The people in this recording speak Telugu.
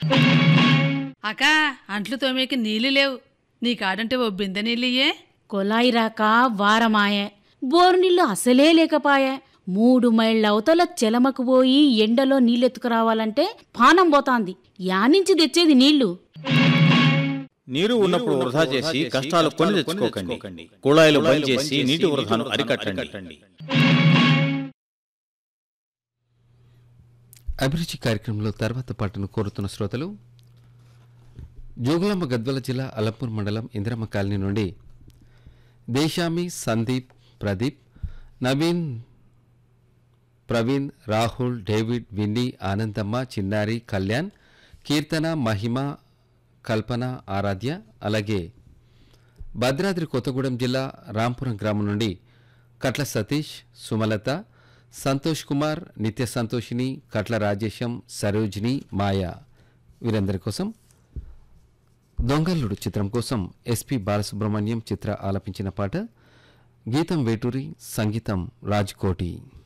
అక్క అంట్లు తోమేకి నీళ్లు లేవు నీ కాడంటే ఓ బిందె నీళ్ళియే కొలాయి రాక వారమాయే బోరు నీళ్లు అసలే లేకపాయే మూడు మైళ్ళ అవతల చెలమకు పోయి ఎండలో నీళ్ళెత్తుకురావాలంటే పానం పోతాంది యానించి తెచ్చేది నీళ్లు నీరు ఉన్నప్పుడు వృధా చేసి కష్టాలు కొని తెచ్చుకోకండి కుళాయిలు బంద్ చేసి నీటి వృధాను అరికట్టండి అభిరుచి కార్యక్రమంలో తర్వాత పాటను కోరుతున్న శ్రోతలు జోగులాంబ గద్వాల జిల్లా అలంపూర్ మండలం ఇందిరమ్మ కాలనీ నుండి దేశామి సందీప్ ప్రదీప్ నవీన్ ప్రవీణ్ రాహుల్ డేవిడ్ విన్నీ ఆనందమ్మ చిన్నారి కళ్యాణ్ కీర్తన మహిమ కల్పన ఆరాధ్య అలాగే భద్రాద్రి కొత్తగూడెం జిల్లా రాంపురం గ్రామం నుండి కట్ల సతీష్ సుమలత సంతోష్ కుమార్ నిత్య సంతోషిని కట్ల రాజేశం సరోజిని మాయా వీరందరి కోసం దొంగల్లుడు చిత్రం కోసం ఎస్పి బాలసుబ్రహ్మణ్యం చిత్ర ఆలపించిన పాట గీతం వేటూరి సంగీతం రాజ్కోటి